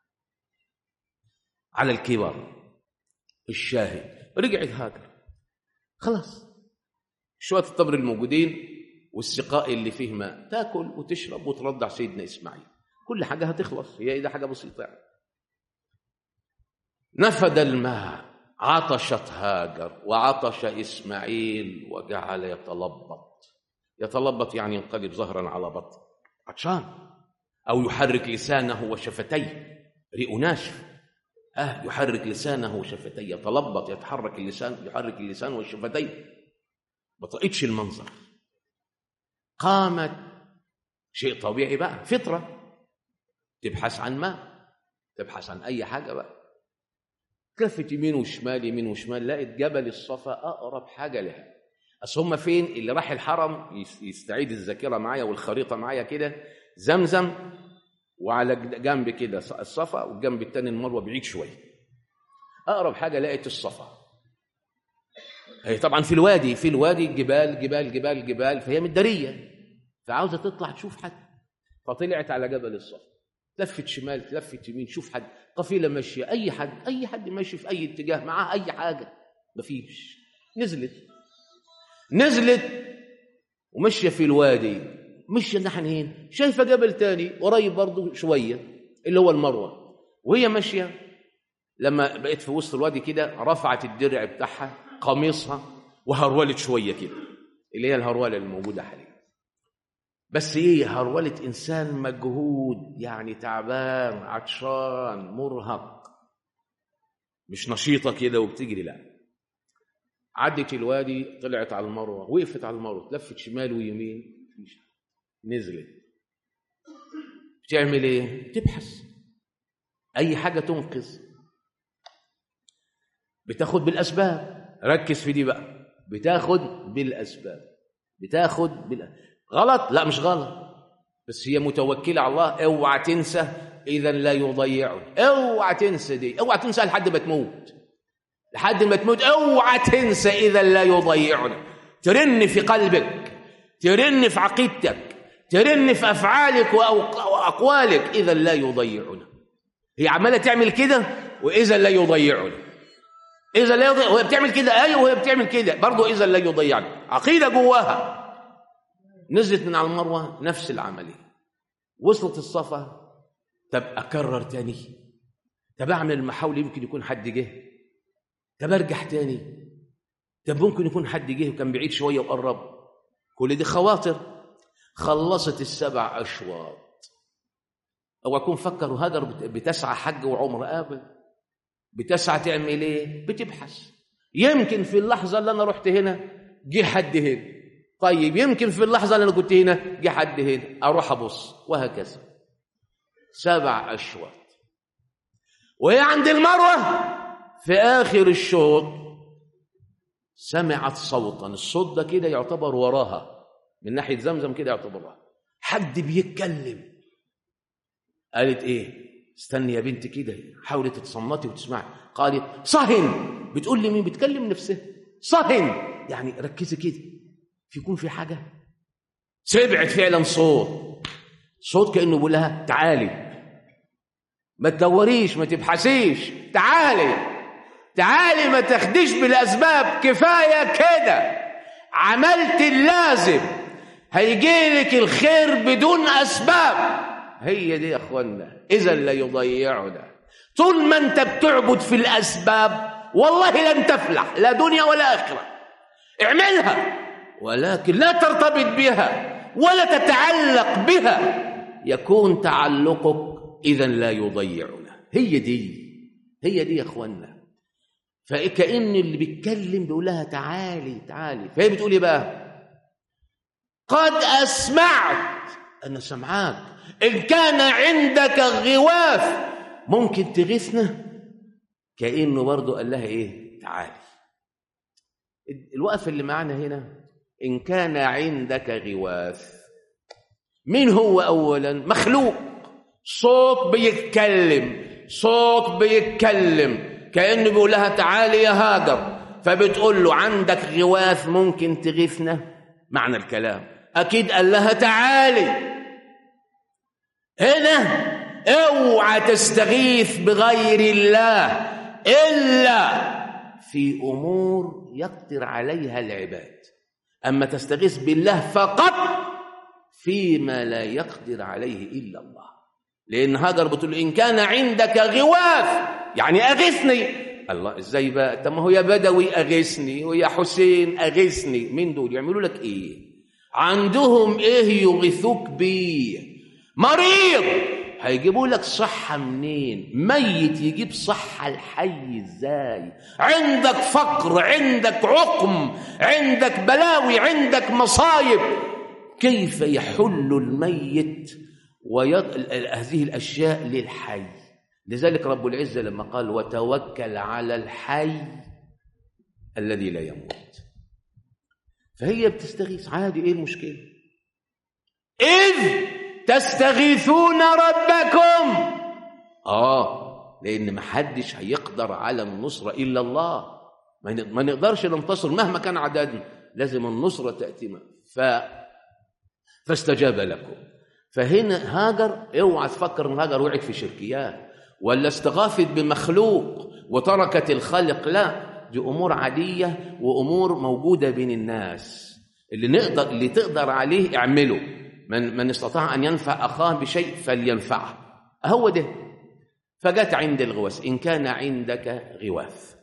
على الكبر الشاهد رجعت هاجر خلاص شوية التمر الموجودين والسقاء اللي فيه ماء تاكل وتشرب وترضع سيدنا إسماعيل كل حاجة هتخلص هي ده حاجة بسيطة يعني. نفد الماء عطشت هاجر وعطش إسماعيل وجعل يتلبط يتلبط يعني ينقلب ظهرا على بطن عطشان أو يحرك لسانه وشفتيه ريق ناشف أه يحرك لسانه وشفتيه يتلبط يتحرك اللسان يحرك اللسان والشفتين ما طقتش المنظر قامت شيء طبيعي بقى فطرة تبحث عن ماء تبحث عن أي حاجة بقى لفت يمين وشمال يمين وشمال لقت جبل الصفا اقرب حاجه لها اصل هم فين اللي راح الحرم يستعيد الذاكره معايا والخريطه معايا كده زمزم وعلى جنب كده الصفا والجنب الثاني المروه بعيد شويه اقرب حاجه لقت الصفا هي طبعا في الوادي في الوادي جبال جبال جبال جبال فهي متداريه فعاوزه تطلع تشوف حد فطلعت على جبل الصفا لفت شمال لفت يمين شوف حد قفيله ماشيه اي حد اي حد ماشي في اي اتجاه معاه اي حاجه مفيش نزلت نزلت وماشيه في الوادي ماشيه ناحيه شايفه جبل تاني قريب برضه شويه اللي هو المروه وهي ماشيه لما بقت في وسط الوادي كده رفعت الدرع بتاعها قميصها وهرولت شويه كده اللي هي الهروله الموجوده حاليا بس ايه هرولة انسان مجهود يعني تعبان عطشان مرهق مش نشيطه كده وبتجري لا عدت الوادي طلعت على المروه وقفت على المروه لفت شمال ويمين نزلت بتعمل ايه تبحث اي حاجه تنقذ بتاخد بالاسباب ركز في دي بقى بتاخد بالاسباب بتاخد بالأسباب. غلط لا مش غلط بس هي متوكله على الله اوعى تنسى اذا لا يضيعه اوعى تنسى دي اوعى تنسى لحد ما تموت لحد ما تموت اوعى تنسى اذا لا يضيعنا ترن في قلبك ترن في عقيدتك ترن في افعالك واقوالك اذا لا يضيعنا هي عماله تعمل كده واذا لا يضيعنا اذا لا يضيع وهي بتعمل كده ايوه وهي بتعمل كده برضه اذا لا يضيعنا عقيده جواها نزلت من على المروه نفس العمليه وصلت الصفا طب اكرر تاني طب اعمل المحاول يمكن يكون حد جه طب ارجع تاني طب ممكن يكون حد جه وكان بعيد شويه وقرب كل دي خواطر خلصت السبع اشواط او اكون فكر هاجر بت- بتسعى حج وعمره ابدا بتسعى تعمل ايه بتبحث يمكن في اللحظه اللي انا رحت هنا جه حد هنا طيب يمكن في اللحظه اللي انا كنت هنا جه حد هنا اروح ابص وهكذا سبع اشواط وهي عند المروه في اخر الشوط سمعت صوتا الصوت ده كده يعتبر وراها من ناحيه زمزم كده يعتبر وراها حد بيتكلم قالت ايه استني يا بنت كده حاولي تتصنتي وتسمعي قالت صهن بتقول لي مين بتكلم نفسها صهن يعني ركزي كده في يكون في حاجه سمعت فعلا صوت صوت كانه بيقول لها تعالي ما تدوريش ما تبحثيش تعالي تعالي ما تاخديش بالاسباب كفايه كده عملت اللازم هيجيلك الخير بدون اسباب هي دي يا اخوانا اذا لا يضيعنا طول ما انت بتعبد في الاسباب والله لن تفلح لا دنيا ولا اخره اعملها ولكن لا ترتبط بها ولا تتعلق بها يكون تعلقك اذا لا يضيعنا هي دي هي دي يا اخوانا فكأن اللي بيتكلم بيقول لها تعالي تعالي فهي بتقول ايه بقى قد اسمعت انا سمعاك ان كان عندك غواف ممكن تغيثنا كانه برضه قال لها ايه تعالي الوقف اللي معانا هنا ان كان عندك غواث مين هو اولا مخلوق صوت بيتكلم صوت بيتكلم كانه بيقول لها تعالي يا هاجر فبتقول له عندك غواث ممكن تغيثنا معنى الكلام اكيد قال لها تعالي هنا اوعى تستغيث بغير الله الا في امور يقدر عليها العباد اما تستغيث بالله فقط فيما لا يقدر عليه الا الله لان هاجر بتقول ان كان عندك غواث يعني اغثني الله ازاي بقى طب ما هو يا بدوي اغثني ويا حسين اغثني مين دول يعملوا لك ايه عندهم ايه يغيثوك بيه مريض هيجيبوا لك صحة منين ميت يجيب صحة الحي ازاي عندك فقر عندك عقم عندك بلاوي عندك مصايب كيف يحل الميت ويض... هذه الأشياء للحي لذلك رب العزة لما قال وتوكل على الحي الذي لا يموت فهي بتستغيث عادي ايه المشكلة إذ تستغيثون ربكم آه لأن ما حدش هيقدر على النصرة إلا الله ما نقدرش ننتصر مهما كان عددنا لازم النصرة تأتي ف... فاستجاب لكم فهنا هاجر اوعى تفكر ان هاجر وقعت في شركيات ولا استغاثت بمخلوق وتركت الخلق لا دي امور عاديه وامور موجوده بين الناس اللي نقدر اللي تقدر عليه اعمله من من استطاع ان ينفع اخاه بشيء فلينفعه هو ده فجت عند الغواث ان كان عندك غواث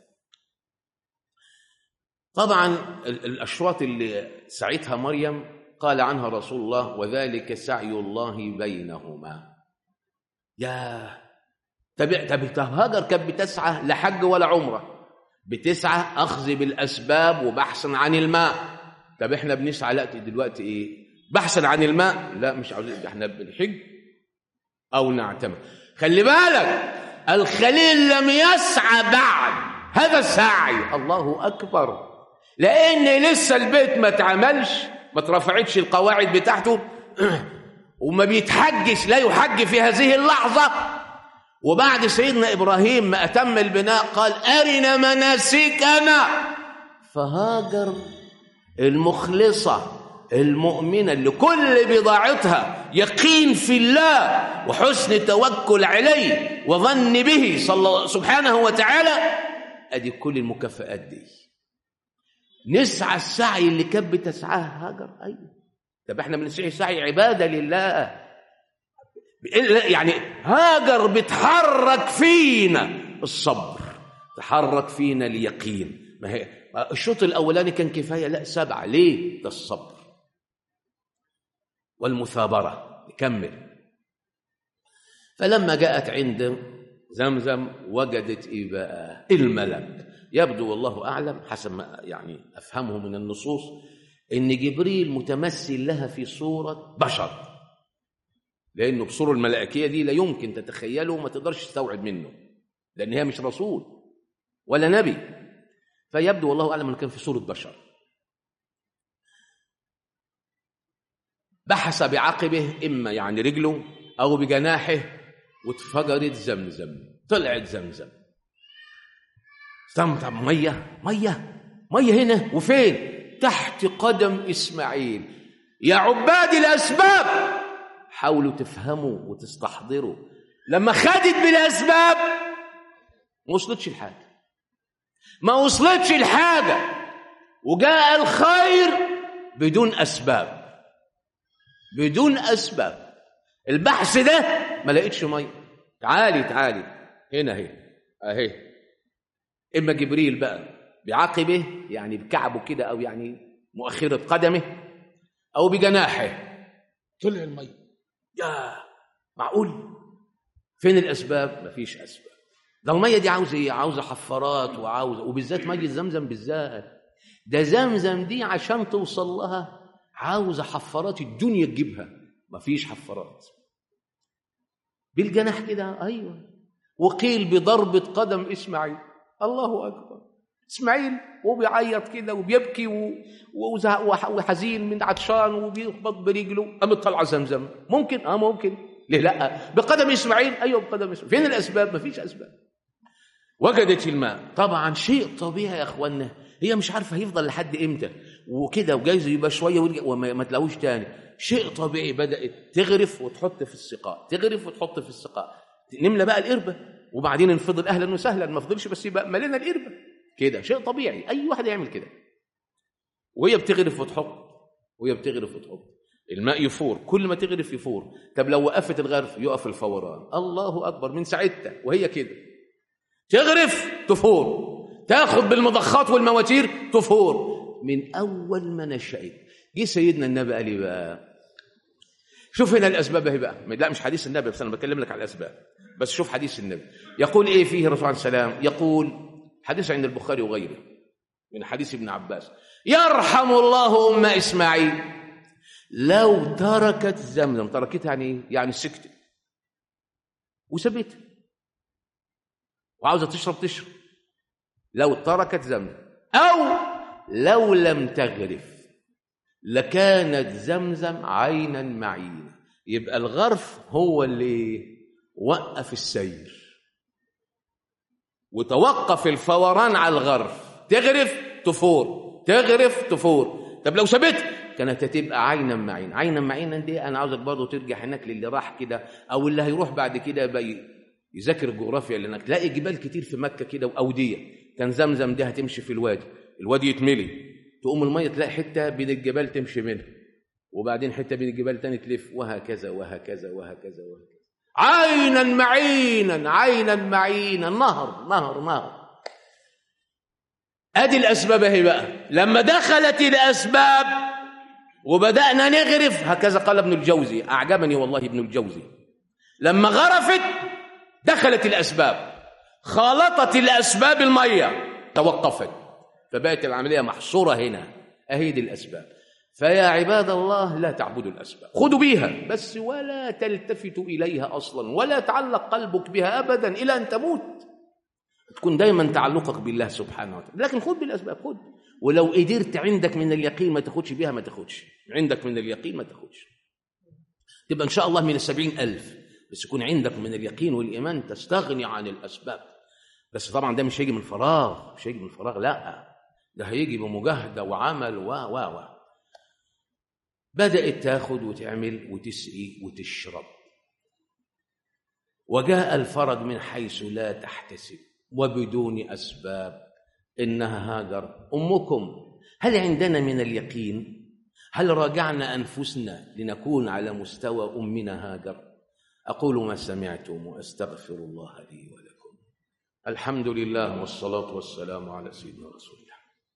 طبعا الاشواط اللي سعيتها مريم قال عنها رسول الله وذلك سعي الله بينهما يا طب طب هاجر كانت بتسعى لا حج ولا عمره بتسعى اخذ بالاسباب وبحثا عن الماء طب احنا بنسعى لا دلوقتي ايه بحثا عن الماء لا مش عاوزين احنا بنحج او نعتمر خلي بالك الخليل لم يسعى بعد هذا السعي الله اكبر لان لسه البيت ما اتعملش ما اترفعتش القواعد بتاعته وما بيتحجش لا يحج في هذه اللحظة وبعد سيدنا إبراهيم ما أتم البناء قال أرنا مناسكنا فهاجر المخلصة المؤمنة اللي كل بضاعتها يقين في الله وحسن توكل عليه وظن به صلى سبحانه وتعالى أدي كل المكافآت دي نسعى السعي اللي كانت بتسعاه هاجر ايوه طب احنا بنسعي سعي عباده لله يعني هاجر بتحرك فينا الصبر تحرك فينا اليقين ما هي الشوط الاولاني كان كفايه لا سبعه ليه ده الصبر والمثابره نكمل فلما جاءت عند زمزم وجدت ايه بقى الملك يبدو والله اعلم حسب ما يعني افهمه من النصوص ان جبريل متمثل لها في صوره بشر لانه بصوره الملائكيه دي لا يمكن تتخيله وما تقدرش تستوعب منه لان هي مش رسول ولا نبي فيبدو والله اعلم انه كان في صوره بشر بحث بعقبه اما يعني رجله او بجناحه واتفجرت زمزم طلعت زمزم استمتع ميه ميه ميه هنا وفين تحت قدم اسماعيل يا عباد الاسباب حاولوا تفهموا وتستحضروا لما خدت بالاسباب ما وصلتش الحاجه ما وصلتش الحاجه وجاء الخير بدون اسباب بدون اسباب البحث ده ما لقيتش ميه تعالي تعالي هنا اهي اهي اما جبريل بقى بعقبه يعني بكعبه كده او يعني مؤخره قدمه او بجناحه طلع الميه يا معقول فين الاسباب مفيش اسباب ده الميه دي عاوزه ايه عاوزه حفارات وعاوزه وبالذات ميه زمزم بالذات ده زمزم دي عشان توصل لها عاوزه حفارات الدنيا تجيبها مفيش حفارات بالجناح كده ايوه وقيل بضربه قدم اسماعيل الله اكبر اسماعيل وهو بيعيط كده وبيبكي و... وحزين من عطشان وبيخبط برجله قامت طالعه زمزم ممكن اه ممكن ليه لا بقدم اسماعيل ايوه بقدم اسماعيل فين الاسباب مفيش اسباب وجدت الماء طبعا شيء طبيعي يا اخوانا هي مش عارفه هيفضل لحد امتى وكده وجايز يبقى شويه ويرجع وما ما تلاقوش تاني شيء طبيعي بدات تغرف وتحط في السقاء تغرف وتحط في السقاء نملى بقى القربه وبعدين نفضل اهلا وسهلا ما فضلش بس يبقى ملينا القربه كده شيء طبيعي اي واحد يعمل كده وهي بتغرف وتحط وهي بتغرف وتحط الماء يفور كل ما تغرف يفور طب لو وقفت الغرف يقف الفوران الله اكبر من ساعتها وهي كده تغرف تفور تاخد بالمضخات والمواتير تفور من اول ما نشأت جه سيدنا النبي قال لي بقى شوف هنا الاسباب اهي بقى لا مش حديث النبي بس انا بكلم لك على الاسباب بس شوف حديث النبي يقول ايه فيه الرسول عليه السلام يقول حديث عند البخاري وغيره من حديث ابن عباس يرحم الله ام اسماعيل لو تركت زمزم تركتها يعني ايه؟ يعني سكتت وسبتها وعاوزه تشرب تشرب لو تركت زمزم او لو لم تغرف لكانت زمزم عينا معينه يبقى الغرف هو اللي وقف السير وتوقف الفوران على الغرف تغرف تفور تغرف تفور طب لو سبت كانت هتبقى عينا معين عينا معينا دي انا عاوزك برضه ترجع هناك للي راح كده او اللي هيروح بعد كده يبقى يذاكر الجغرافيا لانك تلاقي جبال كتير في مكه كده واوديه كان زمزم دي هتمشي في الوادي الوادي يتملي تقوم الميه تلاقي حته بين الجبال تمشي منها وبعدين حته بين الجبال تاني تلف وهكذا وهكذا وهكذا وهكذا عينا معينا عينا معينا نهر نهر نهر ادي الاسباب اهي بقى لما دخلت الاسباب وبدانا نغرف هكذا قال ابن الجوزي اعجبني والله ابن الجوزي لما غرفت دخلت الاسباب خالطت الاسباب الميه توقفت فبقت العمليه محصوره هنا اهي دي الاسباب فيا عباد الله لا تعبدوا الاسباب خذوا بيها بس ولا تلتفتوا اليها اصلا ولا تعلق قلبك بها ابدا الى ان تموت تكون دايما تعلقك بالله سبحانه وتعالى لكن خذ بالاسباب خذ ولو قدرت عندك من اليقين ما تاخدش بيها ما تاخدش عندك من اليقين ما تاخدش تبقى ان شاء الله من السبعين ألف بس يكون عندك من اليقين والإيمان تستغني عن الأسباب بس طبعا ده مش هيجي من فراغ مش هيجي من فراغ لا ده هيجي بمجاهدة وعمل و و و بدأت تاخد وتعمل وتسقي وتشرب وجاء الفرج من حيث لا تحتسب وبدون أسباب إنها هاجر أمكم هل عندنا من اليقين هل راجعنا أنفسنا لنكون على مستوى أمنا هاجر أقول ما سمعتم وأستغفر الله لي ولكم الحمد لله والصلاة والسلام على سيدنا رسول الله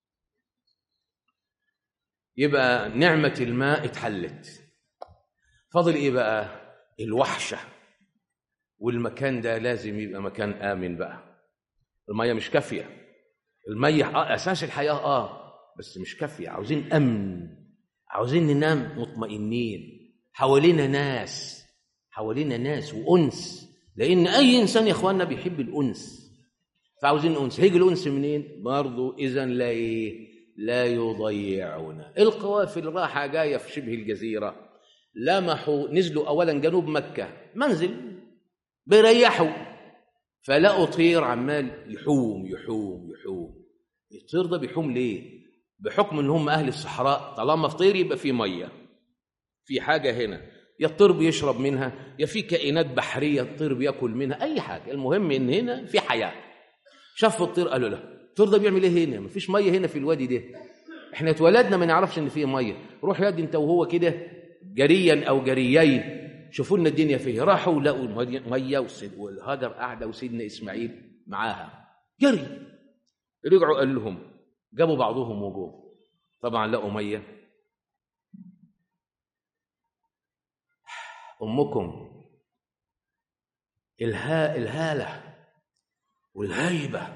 يبقى نعمة الماء اتحلت فاضل ايه بقى الوحشة والمكان ده لازم يبقى مكان آمن بقى المية مش كافية المية آه أساس الحياة آه بس مش كافية عاوزين أمن عاوزين ننام مطمئنين حوالينا ناس حوالينا ناس وأنس لأن أي إنسان يا إخواننا بيحب الأنس فعاوزين أنس هيجي الأنس منين؟ برضه إذا لا إيه؟ لا يضيعنا القوافل راحة جاية في شبه الجزيرة لمحوا نزلوا أولا جنوب مكة منزل بيريحوا فلقوا طير عمال يحوم يحوم يحوم الطير ده بيحوم ليه؟ بحكم ان هم اهل الصحراء طالما في طير يبقى في ميه في حاجه هنا يا الطير بيشرب منها يا في كائنات بحريه الطير بياكل منها اي حاجه المهم ان هنا في حياه شافوا الطير قالوا له الطير ده بيعمل ايه هنا مفيش ميه هنا في الوادي ده احنا اتولدنا ما نعرفش ان فيه ميه روح يا دي انت وهو كده جريا او جريين شوفوا لنا الدنيا فيه راحوا لقوا ميه والهاجر قاعده وسيدنا اسماعيل معاها جري رجعوا قال لهم جابوا بعضهم وجوه طبعا لقوا ميه امكم الها الهاله والهيبه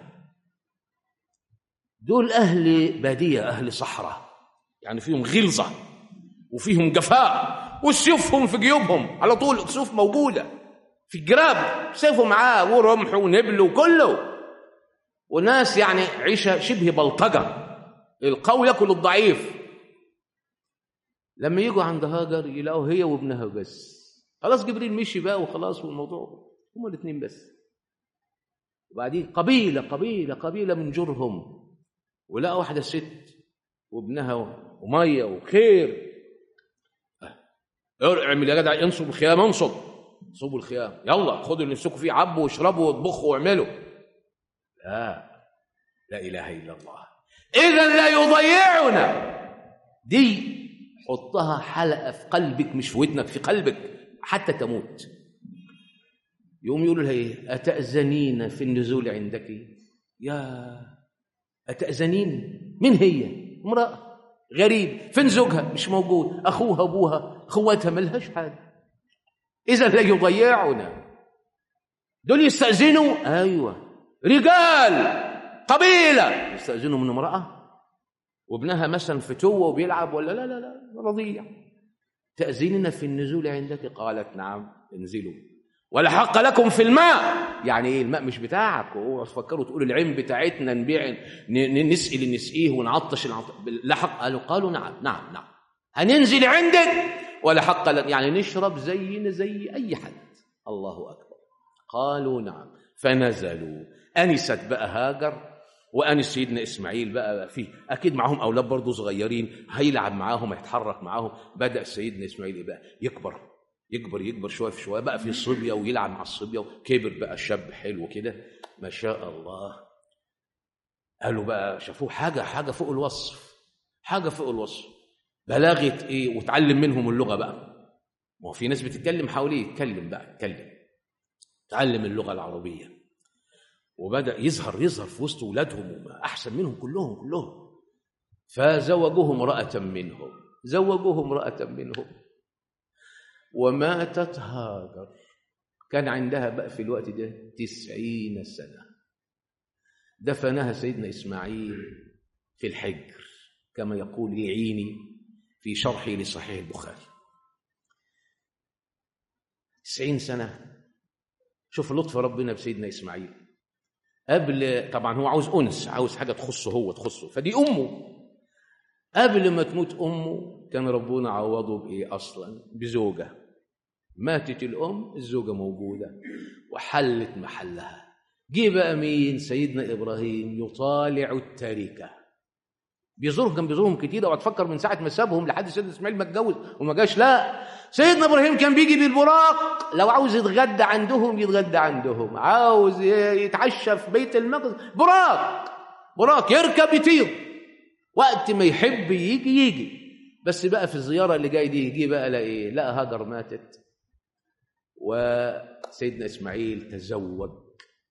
دول اهل باديه اهل صحراء يعني فيهم غلظه وفيهم جفاء وسيوفهم في جيوبهم على طول السيوف موجوده في الجراب سيفه معاه ورمح ونبل وكله وناس يعني عيشه شبه بلطجه القوي ياكل الضعيف لما يجوا عند هاجر يلاقوا هي وابنها بس خلاص جبريل مشي بقى وخلاص والموضوع هما الاثنين بس وبعدين قبيله قبيله قبيله من جرهم ولقى واحده ست وابنها وميه وخير اعمل يا جدع انصب الخيام انصب صبوا الخيام يلا خدوا اللي نفسكم فيه عبوا واشربوا واطبخوا واعملوا لا لا اله الا الله اذا لا يضيعنا دي حطها حلقه في قلبك مش في ودنك في قلبك حتى تموت يوم يقولوا لها ايه اتاذنين في النزول عندك يا اتاذنين من هي امراه غريب فين زوجها مش موجود اخوها ابوها اخواتها ملهاش حاجه اذا لا يضيعنا دول يستاذنوا ايوه رجال قبيله يستاذنوا من امراه وابنها مثلا فتوه وبيلعب ولا لا لا لا رضيع تأذيننا في النزول عندك قالت نعم انزلوا ولا حق لكم في الماء يعني ايه الماء مش بتاعك اوعوا تفكروا تقولوا العين بتاعتنا نبيع نسقي اللي نسقيه ونعطش العطش لا حق قالوا قالوا نعم نعم نعم هننزل عندك ولا حق لنا يعني نشرب زينا زي اي حد الله اكبر قالوا نعم فنزلوا انست بقى هاجر وانس سيدنا اسماعيل بقى فيه اكيد معاهم اولاد برضه صغيرين هيلعب معاهم هيتحرك معاهم بدا سيدنا اسماعيل بقى يكبر يكبر يكبر شويه في شويه بقى في الصبيه ويلعب مع الصبيه وكبر بقى شاب حلو كده ما شاء الله قالوا بقى شافوه حاجه حاجه فوق الوصف حاجه فوق الوصف بلاغه ايه وتعلم منهم اللغه بقى ما هو في ناس بتتكلم حواليه يتكلم بقى يتكلم تعلم اللغه العربيه وبدا يظهر يظهر في وسط اولادهم احسن منهم كلهم كلهم فزوجوه امراه منهم زوجوه امراه منهم وماتت هاجر كان عندها بقى في الوقت ده تسعين سنة دفنها سيدنا إسماعيل في الحجر كما يقول يعيني في شرحه لصحيح البخاري تسعين سنة شوف لطف ربنا بسيدنا إسماعيل قبل طبعا هو عاوز أنس عاوز حاجة تخصه هو تخصه فدي أمه قبل ما تموت أمه كان ربنا عوضه بإيه أصلا بزوجة ماتت الأم الزوجة موجودة وحلت محلها جه بقى مين سيدنا إبراهيم يطالع التركة بيزورهم كان بيزورهم كتير اوعى تفكر من ساعه ما سابهم لحد سيدنا اسماعيل ما اتجوز وما جاش لا سيدنا ابراهيم كان بيجي بالبراق لو عاوز يتغدى عندهم يتغدى عندهم عاوز يتعشى في بيت المقدس براق براق يركب يطير وقت ما يحب يجي يجي بس بقى في الزياره اللي جاي دي يجي بقى ايه لقى هاجر ماتت وسيدنا اسماعيل تزوج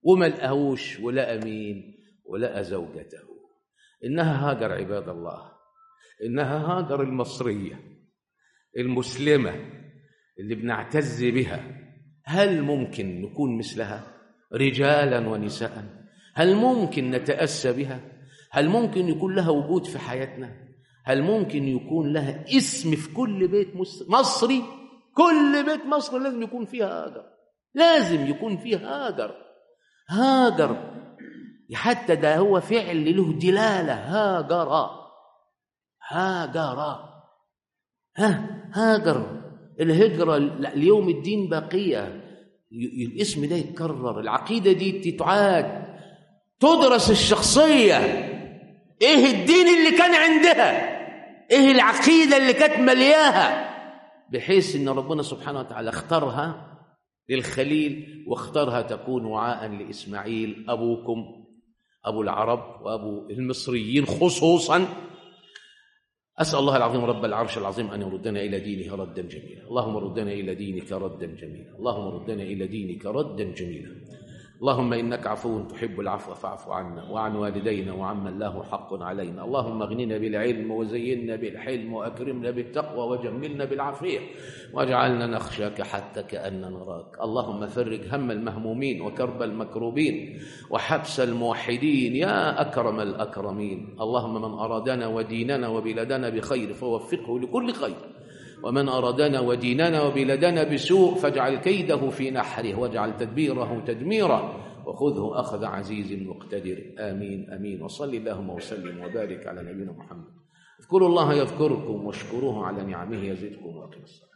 وما لقاهوش ولقى مين ولقى زوجته إنها هاجر عباد الله إنها هاجر المصرية المسلمة اللي بنعتز بها هل ممكن نكون مثلها رجالا ونساء هل ممكن نتأسى بها هل ممكن يكون لها وجود في حياتنا هل ممكن يكون لها اسم في كل بيت مصري كل بيت مصري لازم يكون فيها هاجر لازم يكون فيها هاجر هاجر حتى ده هو فعل له دلالة هاجر هاجر ها هاجر الهجرة ليوم الدين باقية الاسم ده يتكرر العقيدة دي تتعاد تدرس الشخصية ايه الدين اللي كان عندها ايه العقيدة اللي كانت ملياها بحيث ان ربنا سبحانه وتعالى اختارها للخليل واختارها تكون وعاء لإسماعيل أبوكم أبو العرب وأبو المصريين خصوصا أسأل الله العظيم رب العرش العظيم أن يردنا إلى دينه ردا جميلا اللهم ردنا إلى دينك ردا جميلا اللهم ردنا إلى دينك ردا جميلا اللهم إنك عفو تحب العفو فاعف عنا وعن والدينا وعمن له حق علينا اللهم اغننا بالعلم وزينا بالحلم وأكرمنا بالتقوى وجملنا بالعافية واجعلنا نخشاك حتى كأن نراك اللهم فرج هم المهمومين وكرب المكروبين وحبس الموحدين يا أكرم الأكرمين اللهم من أرادنا وديننا وبلادنا بخير فوفقه لكل خير ومن أرادنا وديننا وبلدنا بسوء فاجعل كيده في نحره واجعل تدبيره تدميرا وخذه أخذ عزيز مقتدر آمين آمين وصل اللهم وسلم وبارك على نبينا محمد اذكروا الله يذكركم واشكروه على نعمه يزدكم وأقم الصلاة